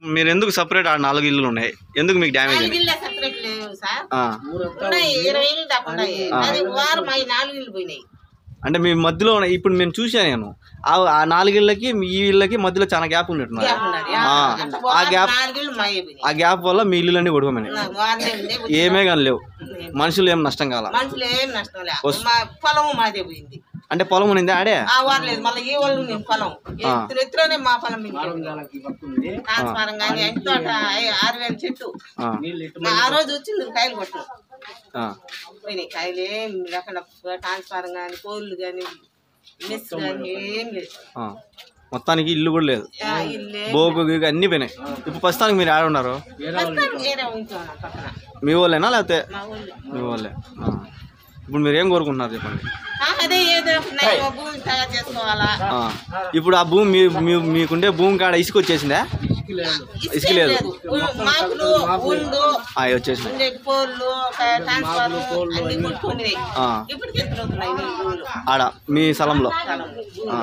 మీరు ఎందుకు సపరేట్ ఆ నాలుగు ఇల్లులు ఉన్నాయి ఎందుకు మీకు డ్యామేజ్ నాలుగు అయింది ఇళ్ళే సెపరేట్ లేవు సార్ ఆ, ఉన్నాయి ఇరవై ఇళ్ళు దాకా ఉన్నాయి అది వారం అవి నాలుగు ఇళ్ళు పోయినాయి అంటే మీ మధ్యలో ఉన్న ఇప్పుడు నేను చూశాను నేను ఆ ఆ నాలుగు ఇళ్ళకి మీ ఈ ఇళ్ళకి మధ్యలో చాలా గ్యాప్ ఉన్నట్టున్నారు గ్యాప్ ఉన్నది. ఆ, అట్లా ఆ వారం గ్యాప్ నాలుగు ఇళ్ళు మాయే పోయినాయి ఆ గ్యాప్ వల్ల మీ ఇల్లులన్నీ కొడుకోమని నాకు వారనే ఉంది ఏమే కానీ లేవు మనుషులు ఏం నష్టం కాల మనుషులు ఏం నష్టం లే మా పొలం మాదే పోయింది అంటే పొలం ఉన్నింది ఆడే ఆ వారం లేదు మళ్ళీ ఈ వాళ్ళు నేను పొలం ఎత్తున ఎత్తులోనే మా పొలం ట్రాన్స్ఫారం కానీ ఎంతో ఆరు వేల చెట్టు ఆ, మా ఆ రోజు వచ్చింది కాయలు కొట్టిన ఆ, పోయినాయి కాయలు ఏం లేకుండా ట్రాన్స్ఫారం కానీ కోళ్ళు కానీ మెస్ కానీ ఏం లేదు ఆ. మొత్తానికి ఇల్లు కూడా లేదు ఆ, ఇల్లే బోగు గీగు అన్నీ పోయినాయి ఇప్పుడు ప్రస్తుతానికి మీరు ఆడ ఉన్నారు ప్రస్తుతం వేరే ఉంటున్నాం పక్కన మీ వాళ్ళేనా లేకపోతే మా ఊళ్ళో మీ వాళ్ళే ఆ. ఇప్పుడు మీరు ఏం కోరుకుంటున్నారు చెప్పండి ఆ, అదే ఏదో ఒక నయం భూమి తయారు చేసుకోవాలా ఆ. ఇప్పుడు ఆ భూమి మీ మీ- మీకుండే భూమి కాడ ఇసుక వచ్చేసిందా ఇసుక లేదు మాకులు ఉండు ఆ, వచ్చేసింది ఉండే పోళ్ళు ట్రాన్స్ఫారం అన్ని కొట్టుకుని ఆ. ఇప్పటికి ఎత్తులు అవుతున్నాయి నీ భూములు ఆడ మీ స్థలంలో ఆ.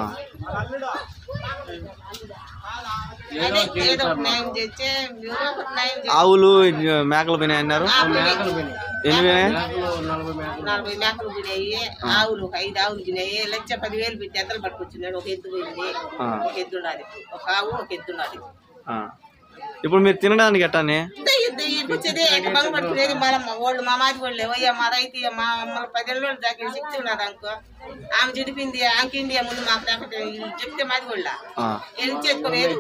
అదే ఏదో ఒక న్యాయం చేస్తే ఏదో ఒక న్యాయం చేస్తే ఆవులు మేకలు పోయినాయి అన్నారు ఆ పోయినాయి. ఎన్ని పోయినాయి నలభై మేకలు పోయినాయి ఆవులు ఒక ఐదు ఆవులు పోయినాయి లక్ష పదివేలు పెట్టి ఎద్దలు పట్టుకొచ్చినాడు ఒక ఎద్దు పోయింది ఆ. ఒక ఎద్దు ఉన్నది ఒక ఆవు ఒక ఎద్దు ఉన్నది ఆ. ఇప్పుడు మీరు తినడానికి ఎట్టాని ఇంత ఎద్దు ఇప్పించేది బంగ పట్టుకునేది మన వాళ్ళు మా మాది వాళ్ళు అయ్యా మా రైతు మా మన పదేళ్ళ వాళ్ళు దాకా శక్తి ఉన్నది అనుకో ఆమె చెడిపింది ఆమెకి ఇండియా ముందు మాకు లేకపోతే వీళ్ళు చెప్తే మాది వాళ్ళ ఆ. ఏది చేసుకొని ఏది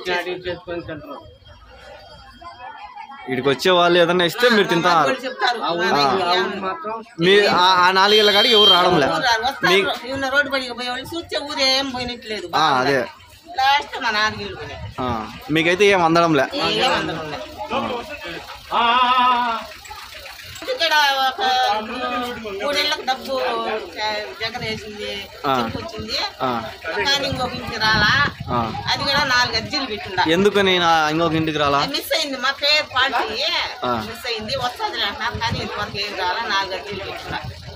ఇక్కడికి వచ్చే వాళ్ళు ఏదన్నా ఇస్తే మీరు తింటున్నారు వాళ్ళు చెప్తారు మా రైతు ఏమన్నా. మీ ఆ- ఆ నాలుగేళ్ల కాడికి ఎవరు రావడం లే ఊరు రారు, వస్తారు ఈయన రోడ్డు బడికి పోయే వాళ్ళు చూస్తే ఊరు ఏం పోయినట్లేదు ఆ, అదే లాస్ట్ మా నాలుగు పోయినాయి ఆ. మీకైతే ఏం అందడం లే ఏం అందరం లేదు. ఇక్కడ ఒక మూడేళ్ళకి డబ్బు జ- జగన్ వేసింది ఆ. వచ్చింది ఆ. కానీ ఇంకొక ఇంటికి రాలా ఆ. అది కూడా నాలుగు అజ్జీలు పెట్టిండ ఎందుకని నా ఇంకొక ఇంటికి రాలా మిస్ అయింది మా పేరు పార్టీ ఆ. మిస్ అయింది వస్తుంది అంటున్నారు కానీ ఇంతవరకు ఏం రాలా నాలుగు అజ్జీలు పెట్టిండ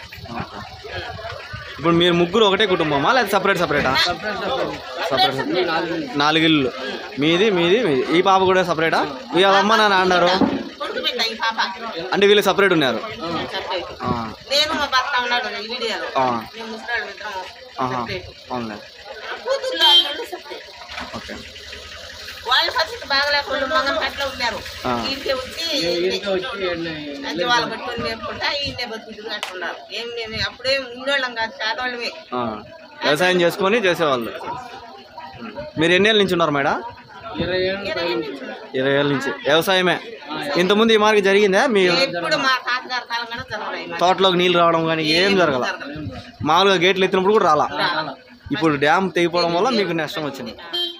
ఇప్పుడు మీరు ముగ్గురు ఒకటే కుటుంబమా లేదా సపరేట్ సపరేటా సపరేట్ నాలుగు ఇల్లు మీది మీది మీది ఈ పాప కూడా సపరేటా వీళ్ళ అమ్మ నాన్న అన్నారు కొడుకు పెట్ట ఈ పాప అంటే వీళ్ళు సపరేట్ ఉన్నారు సపరేట్ ఆ, నేను మా భర్త ఉన్నాడు ఈ వీడియోలో ఆ, మేము ముసలాడు ఇద్దరం ఆహా సపరేట్ అవునులే కూతుర్లు వాళ్ళు సపరేట్ ఓకే వాళ్ళ పరిస్థితి బాగలేకుండా మంగం పట్ల ఉన్నారు ఆ. ఇంటికి వచ్చి అంటే వాళ్ళు పట్టుకొని మేపుకుంటా ఈయనే బతుకుతుంది అంటున్నారు ఏం నేను అప్పుడే ఉండేవాళ్ళం కాదు పేదవాళ్ళమే ఆ, వ్యవసాయం చేసుకొని చేసేవాళ్ళు మీరు ఎన్ని ఏళ్ళ నుంచి ఉన్నారు మేడం ఇరవై ఏళ్ళు నుంచి. ఇరవై ఏళ్ళ నుంచి వ్యవసాయమే ఇంతకుముందు ఈ మార్గం జరిగిందా మీ ఎప్పుడు మా తాతగారి కాలం కూడా జరగలేదు తోటలోకి నీళ్ళు రావడం కానీ ఏం జరగల మామూలుగా గేట్లు ఎత్తినప్పుడు కూడా రాలా ఇప్పుడు డ్యామ్ తెగిపోవడం వల్ల మీకు నష్టం వచ్చింది ఆ.